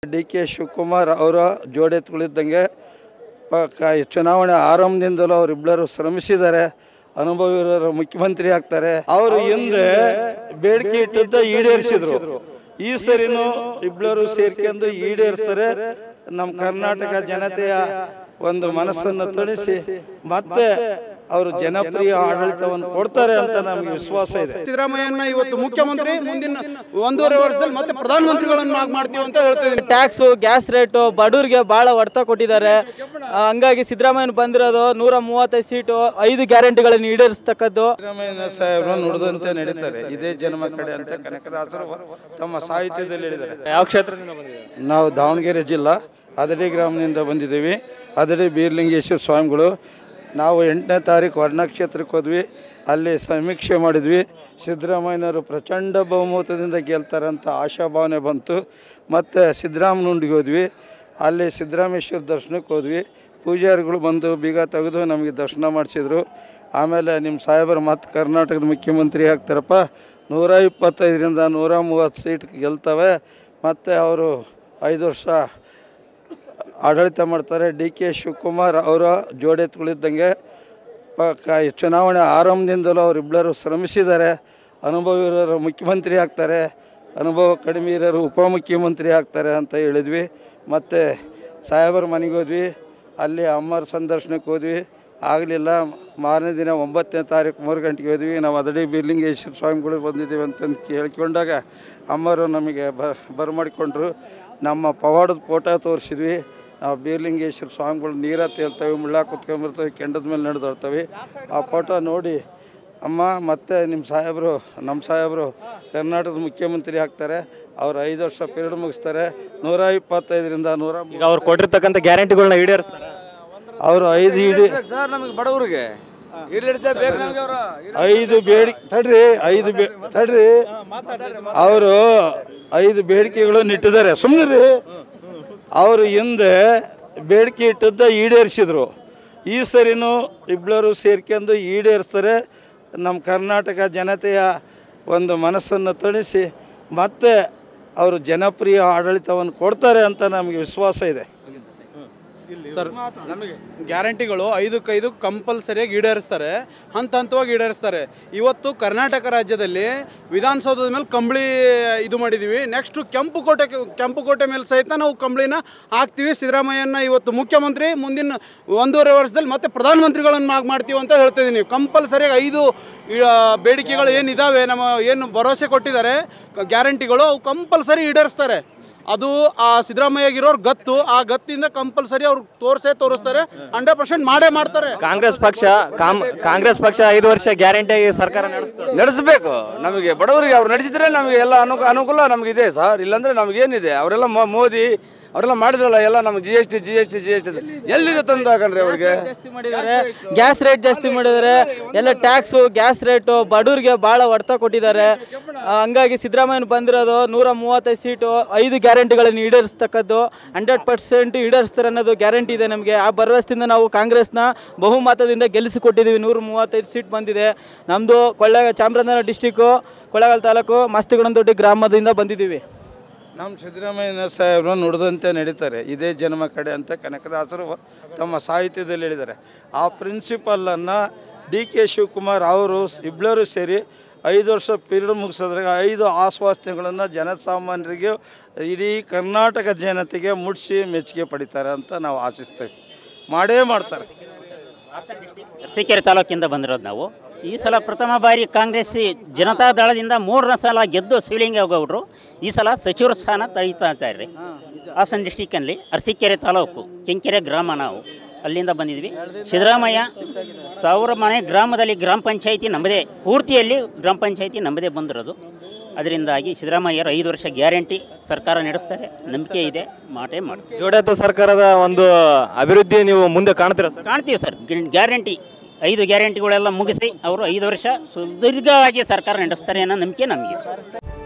D K Shivakumar ಅವರ ಜೋಡಿ ತುಳಿದಂಗೆ ಪ- ಕ- ಚುನಾವಣೆ ಆರಂಭದಿಂದಲೂ ಅವರಿಬ್ಬರು ಶ್ರಮಿಸಿದ್ದಾರೆ ಅನುಭವಿರೋರು ಮುಖ್ಯಮಂತ್ರಿ ಆಗ್ತಾರೆ ಅವರು ಹಿಂದೆ ಬೇಡಿಕೆ ಇಟ್ಟದ್ದ ಈಡೇರಿಸಿದ್ರು ಈ ಸರಿನೂ ಇಬ್ಬರು ಸೇರ್ಕೊಂಡು ಈಡೇರಿಸ್ತಾರೆ ನಮ್ಮ ಕರ್ನಾಟಕ ಜನತೆಯ ಒಂದು ಮನಸ್ಸನ್ನು ತಣಿಸಿ ಮತ್ತೆ ಅವರು ಜನಪ್ರಿಯ ಆಡಳಿತವನ್ನು ಕೊಡ್ತಾರೆ ಅಂತ ನಮಗೆ ವಿಶ್ವಾಸ ಇದೆ ಸಿದ್ದರಾಮಯ್ಯನ ಇವತ್ತು ಮುಖ್ಯಮಂತ್ರಿ ಮುಂದಿನ ಒಂದೂವರೆ ವರ್ಷದಲ್ಲಿ ಮತ್ತೆ ಪ್ರಧಾನಮಂತ್ರಿಗಳನ್ನ ಮಾಡ್ತೀವಿ ಅಂತ ಹೇಳ್ತಾ ಇದ್ದೀನಿ ಟ್ಯಾಕ್ಸು ಗ್ಯಾಸ್ ರೇಟು ಬಡವ್ರಿಗೆ ಭಾಳ ಹೊಡೆತ ಕೊಟ್ಟಿದ್ದಾರೆ ಆ, ಹಂಗಾಗಿ ಸಿದ್ದರಾಮಯ್ಯನ ಬಂದಿರೋದು ನೂರ ಮೂವತ್ತೈದು ಸೀಟು ಐದು ಗ್ಯಾರಂಟಿಗಳನ್ನು ಈಡೇರಿಸ್ತಕ್ಕದ್ದು ಸಿದ್ದರಾಮಯ್ಯ ಸಾಹೇಬರು ನುಡಿದಂತೆ ನಡೀತಾರೆ ಇದೇ ಜನ್ಮ ಕಡೆ ಅಂತ ಕನಕದಾಸರು ತಮ್ಮ ಸಾಹಿತ್ಯದಲ್ಲಿ ಹೇಳಿದ್ದಾರೆ ಯಾವ ಕ್ಷೇತ್ರದಿಂದ ಬಂದಿದೆ ನಾವು ದಾವಣಗೆರೆ ಜಿಲ್ಲಾ ಅದಡಿ ಗ್ರಾಮದಿಂದ ಬಂದಿದ್ದೀವಿ ಅದಡಿ ಬೀರ್ಲಿಂಗೇಶ್ವರ ಸ್ವಾಮಿಗಳು ನಾವು ಎಂಟನೇ ತಾರೀಕು ವರ್ಣಕ್ಷೇತ್ರಕ್ಕೆ ಹೋದ್ವಿ ಅಲ್ಲಿ ಸಮೀಕ್ಷೆ ಮಾಡಿದ್ವಿ ಸಿದ್ದರಾಮಯ್ಯನವರು ಪ್ರಚಂಡ ಬಹುಮತದಿಂದ ಗೆಲ್ತಾರೆ ಅಂತ ಆಶಾಭಾವನೆ ಬಂತು ಮತ್ತು ಸಿದ್ದರಾಮನುಂಡಿಗೆ ಹೋದ್ವಿ ಅಲ್ಲಿ ಸಿದ್ದರಾಮೇಶ್ವರ ದರ್ಶನಕ್ಕೆ ಹೋದ್ವಿ ಪೂಜಾರಿಗಳು ಬಂದು ಬೀಗ ತೆಗೆದು ನಮಗೆ ದರ್ಶನ ಮಾಡಿಸಿದ್ರು ಆಮೇಲೆ ನಿಮ್ಮ ಸಾಹೇಬರು ಮತ್ತು ಕರ್ನಾಟಕದ ಮುಖ್ಯಮಂತ್ರಿ ಆಗ್ತಾರಪ್ಪ ನೂರ ಇಪ್ಪತ್ತೈದರಿಂದ ನೂರ ಮೂವತ್ತು ಸೀಟ್ ಗೆಲ್ತವೆ ಮತ್ತು ಅವರು ಐದು ವರ್ಷ ಆಡಳಿತ ಮಾಡ್ತಾರೆ ಡಿ ಕೆ ಶಿವಕುಮಾರ್ ಅವರ ಜೋಡಿ ತುಳಿದಂಗೆ ಪ- ಕ- ಚುನಾವಣೆ ಆರಂಭದಿಂದಲೂ ಅವರಿಬ್ಬರು ಶ್ರಮಿಸಿದ್ದಾರೆ ಅನುಭವಿರೋರು ಮುಖ್ಯಮಂತ್ರಿ ಆಗ್ತಾರೆ ಅನುಭವ ಕಡಿಮೆ ಇರೋರು ಉಪಮುಖ್ಯಮಂತ್ರಿ ಆಗ್ತಾರೆ ಅಂತ ಹೇಳಿದ್ವಿ ಮತ್ತು ಸಾಹೇಬರ ಮನೆಗೆ ಹೋದ್ವಿ ಅಲ್ಲಿ ಅಮ್ಮರ ಸಂದರ್ಶನಕ್ಕೆ ಹೋದ್ವಿ ಆಗಲಿಲ್ಲ ಮಾರನೇ ದಿನ ಒಂಬತ್ತನೇ ತಾರೀಕು ಮೂರು ಗಂಟೆಗೆ ಹೋದ್ವಿ ನಾವು ಅದಡಿ ಬೀರ್ಲಿಂಗೇಶ್ವರ ಸ್ವಾಮಿಗಳು ಬಂದಿದ್ದೀವಿ ಅಂತಂದು ಕೇಳ್ಕೊಂಡಾಗ ಅಮ್ಮರು ನಮಗೆ ಬ ಬರಮಾಡಿಕೊಂಡ್ರು ನಮ್ಮ ಪವಾಡದ ಫೋಟೋ ತೋರಿಸಿದ್ವಿ ನಾವು ಬೀರ್ಲಿಂಗೇಶ್ವರ ಸ್ವಾಮಿಗಳು ನೀರ ತೇಲ್ತವೆ ಮುಳ್ಳ ಕುತ್ಕೊಂಡ್ಬರ್ತವೆ ಕೆಂಡದ ಮೇಲೆ ನಡೆದೋರ್ತವೆ ಆ ಫೋಟೋ ನೋಡಿ ಅಮ್ಮ ಮತ್ತೆ ನಿಮ್ಮ ಸಾಹೇಬರು ನಮ್ಮ ಸಾಹೇಬರು ಕರ್ನಾಟಕದ ಮುಖ್ಯಮಂತ್ರಿ ಆಗ್ತಾರೆ ಅವ್ರು ಐದು ವರ್ಷ ಪೀರಿಯಡ್ ಮುಗಿಸ್ತಾರೆ ನೂರ ಇಪ್ಪತ್ತೈದರಿಂದ ನೂರ ಈಗ ಅವ್ರು ಕೊಟ್ಟಿರ್ತಕ್ಕಂಥ ಗ್ಯಾರಂಟಿಗಳನ್ನ ಈಡೇರಿಸ್ತಾರೆ ಅವರು ಐದು ಇಡಿ ಸರ್ ನಮಗೆ ಬಡವರಿಗೆ ಇರ್ಲಿಡ್ತಾ ಬೇಕು ನಮ್ಗೆ ಅವ್ರು ಐದು ಬೇಡಿಕೆ ತಡ್ರಿ ಐದು ಬೇ ತಡ್ರಿ ಅವರು ಐದು ಬೇಡಿಕೆಗಳನ್ನು ಇಟ್ಟಿದ್ದಾರೆ ಸುಮ್ಮನೆ ಅವರು ಹಿಂದೆ ಬೇಡಿಕೆ ಇಟ್ಟದ್ದ ಈಡೇರಿಸಿದ್ರು ಈ ಸರಿನೂ ಇಬ್ಬರು ಸೇರ್ಕೊಂಡು ಈಡೇರಿಸ್ತಾರೆ ನಮ್ಮ ಕರ್ನಾಟಕ ಜನತೆಯ ಒಂದು ಮನಸ್ಸನ್ನು ತಣಿಸಿ ಮತ್ತೆ ಅವರು ಜನಪ್ರಿಯ ಆಡಳಿತವನ್ನು ಕೊಡ್ತಾರೆ ಅಂತ ನಮಗೆ ವಿಶ್ವಾಸ ಇದೆ ಸರ್ ನಮಗೆ ಗ್ಯಾರಂಟಿಗಳು ಐದಕ್ಕೈದು ಕಂಪಲ್ಸರಿಯಾಗಿ ಈಡೇರಿಸ್ತಾರೆ ಹಂತ ಹಂತವಾಗಿ ಈಡೇರಿಸ್ತಾರೆ ಇವತ್ತು ಕರ್ನಾಟಕ ರಾಜ್ಯದಲ್ಲಿ ವಿಧಾನಸೌಧದ ಮೇಲೆ ಕಂಬಳಿ ಇದು ಮಾಡಿದ್ದೀವಿ ನೆಕ್ಸ್ಟು ಕೆಂಪು ಕೋಟೆ ಕೆಂಪು ಕೋಟೆ ಮೇಲೆ ಸಹಿತ ನಾವು ಕಂಬಳಿನ ಹಾಕ್ತೀವಿ ಸಿದ್ದರಾಮಯ್ಯನ ಇವತ್ತು ಮುಖ್ಯಮಂತ್ರಿ ಮುಂದಿನ ಒಂದೂವರೆ ವರ್ಷದಲ್ಲಿ ಮತ್ತೆ ಪ್ರಧಾನಮಂತ್ರಿಗಳನ್ನ ಮಾಡ್ತೀವಿ ಅಂತ ಹೇಳ್ತಾ ಇದ್ದೀನಿ ಕಂಪಲ್ಸರಿಯಾಗಿ ಐದು ಆ, ಬೇಡಿಕೆಗಳು ಏನಿದ್ದಾವೆ ನಮ್ಮ ಏನು ಭರವಸೆ ಕೊಟ್ಟಿದ್ದಾರೆ ಗ್ಯಾರಂಟಿಗಳು ಅವು ಕಂಪಲ್ಸರಿ ಈಡೇರಿಸ್ತಾರೆ ಅದು ಆ ಸಿದ್ದರಾಮಯ್ಯಗಿರೋರ್ ಗತ್ತು ಆ ಗತ್ತಿಂದ ಕಂಪಲ್ಸರಿ ಅವ್ರು ತೋರಿಸೇ ತೋರಿಸ್ತಾರೆ ಹಂಡ್ರೆಡ್ ಪರ್ಸೆಂಟ್ ಮಾಡೇ ಮಾಡ್ತಾರೆ ಕಾಂಗ್ರೆಸ್ ಪಕ್ಷ ಕಾಮ್ ಕಾಂಗ್ರೆಸ್ ಪಕ್ಷ ಐದು ವರ್ಷ ಗ್ಯಾರಂಟಿಯಾಗಿ ಸರ್ಕಾರ ನಡೆಸ್ತಾರೆ ನಡೆಸಬೇಕು ನಮಗೆ ಬಡವರಿಗೆ ಅವ್ರು ನಡೆಸಿದ್ರೆ ನಮಗೆ ಎಲ್ಲ ಅನುಕೂ ಅನುಕೂಲ ನಮಗಿದೆ ಸರ್ ಇಲ್ಲಾಂದ್ರೆ ನಮಗೇನಿದೆ ಅವರೆಲ್ಲ ಮೊ- ಮೋದಿ ಅವರೆಲ್ಲ ಮಾಡಿದ್ರಲ್ಲ ಎಲ್ಲ ನಮ್ಗೆ G S T G S T G S T ಎಲ್ಲಿದೆ ತಂದು ಹಾಕಣ್ರಿ ಅವ್ರಿಗೆ ಜಾಸ್ತಿ ಮಾಡಿದ್ದಾರೆ ಗ್ಯಾಸ್ ರೇಟ್ ಜಾಸ್ತಿ ಮಾಡಿದ್ದಾರೆ ಎಲ್ಲ ಟ್ಯಾಕ್ಸು ಗ್ಯಾಸ್ ರೇಟು ಬಡವ್ರಿಗೆ ಭಾಳ ಹೊಡೆತ ಕೊಟ್ಟಿದ್ದಾರೆ ಆ, ಹಂಗಾಗಿ ಸಿದ್ದರಾಮಯ್ಯನ ಬಂದಿರೋದು ನೂರ ಮೂವತ್ತೈದು ಸೀಟು ಐದು ಗ್ಯಾರಂಟಿಗಳನ್ನು ಈಡೇರಿಸ್ತಕ್ಕದ್ದು ಹಂಡ್ರೆಡ್ ಪರ್ಸೆಂಟ್ ಈಡೇರಿಸ್ತಾರೆ ಅನ್ನೋದು ಗ್ಯಾರಂಟಿ ಇದೆ ನಮಗೆ ಆ ಭರವಸೆಯಿಂದ ನಾವು ಕಾಂಗ್ರೆಸ್ನ ಬಹುಮತದಿಂದ ಗೆಲ್ಲಿಸಿಕೊಟ್ಟಿದ್ದೀವಿ ನೂರ ಮೂವತ್ತೈದು ಸೀಟ್ ಬಂದಿದೆ ನಮ್ಮದು ಕೊಳ್ಳೆ ಚಾಮರಾಜನಗರ ಡಿಸ್ಟಿಕ್ಕು ಕೊಳ್ಳೇಗಾಲ ತಾಲೂಕು ಮಸ್ತಿಗುಣದೊಡ್ಡಿ ಗ್ರಾಮದಿಂದ ಬಂದಿದ್ದೀವಿ ನಮ್ಮ ಸಿದ್ದರಾಮಯ್ಯ ಸಾಹೇಬರು ನುಡಿದಂತೆ ನಡೀತಾರೆ ಇದೇ ಜನ್ಮ ಕಡೆ ಅಂತ ಕನಕದಾಸರು ತಮ್ಮ ಸಾಹಿತ್ಯದಲ್ಲಿ ಹೇಳಿದ್ದಾರೆ ಆ ಪ್ರಿನ್ಸಿಪಲನ್ನು ಡಿ ಕೆ ಶಿವಕುಮಾರ್ ಅವರು ಇಬ್ಬರು ಸೇರಿ ಐದು ವರ್ಷ ಪೀರಿಯಡ್ ಮುಗಿಸೋದ್ರಾಗ ಐದು ಆಶ್ವಾಸನೆಗಳನ್ನು ಜನಸಾಮಾನ್ಯರಿಗೆ ಇಡೀ ಕರ್ನಾಟಕ ಜನತೆಗೆ ಮುಟ್ಟಿಸಿ ಮೆಚ್ಚುಗೆ ಪಡಿತಾರೆ ಅಂತ ನಾವು ಆಶಿಸ್ತೇವೆ ಮಾಡೇ ಮಾಡ್ತಾರೆ ಅರಸೀಕೆರೆ ತಾಲೂಕಿಂದ ಬಂದಿರೋದು ನಾವು ಈ ಸಲ ಪ್ರಥಮ ಬಾರಿ ಕಾಂಗ್ರೆಸ್ ಜನತಾ ದಳದಿಂದ ಮೂರನೇ ಸಲ ಗೆದ್ದು ಶಿವಲಿಂಗೇಗೌಡರು ಈ ಸಲ ಸಚಿವರ ಸ್ಥಾನ ತಳೀತಾ ಇದ್ದಾರೆ ಹಾಸನ ಡಿಸ್ಟಿಕ್ಕಲ್ಲಿ ಅರಸೀಕೆರೆ ತಾಲೂಕು ಕೆಂಕೆರೆ ಗ್ರಾಮ ನಾವು ಅಲ್ಲಿಂದ ಬಂದಿದ್ವಿ ಸಿದ್ದರಾಮಯ್ಯ ಸಾವಿರ ಮನೆ ಗ್ರಾಮದಲ್ಲಿ ಗ್ರಾಮ ಪಂಚಾಯಿತಿ ನಮ್ಮದೇ ಪೂರ್ತಿಯಲ್ಲಿ ಗ್ರಾಮ ಪಂಚಾಯಿತಿ ನಮ್ಮದೇ ಬಂದಿರೋದು ಅದರಿಂದಾಗಿ ಸಿದ್ದರಾಮಯ್ಯರು ಐದು ವರ್ಷ ಗ್ಯಾರಂಟಿ ಸರ್ಕಾರ ನಡೆಸ್ತಾರೆ ನಂಬಿಕೆ ಇದೆ ಮಾಟೇ ಮಾಡ್ತಾರೆ ಜೋಡಾತ ಸರ್ಕಾರದ ಒಂದು ಅಭಿವೃದ್ಧಿ ನೀವು ಮುಂದೆ ಕಾಣ್ತೀರಾ ಸರ್ ಕಾಣ್ತೀವಿ ಸರ್ ಗ್ಯಾರಂಟಿ ಐದು ಗ್ಯಾರಂಟಿಗಳೆಲ್ಲ ಮುಗಿಸಿ ಅವರು ಐದು ವರ್ಷ ಸುದೀರ್ಘವಾಗಿ ಸರ್ಕಾರ ನಡೆಸ್ತಾರೆ ಅನ್ನೋ ನಂಬಿಕೆ ನಮಗೆ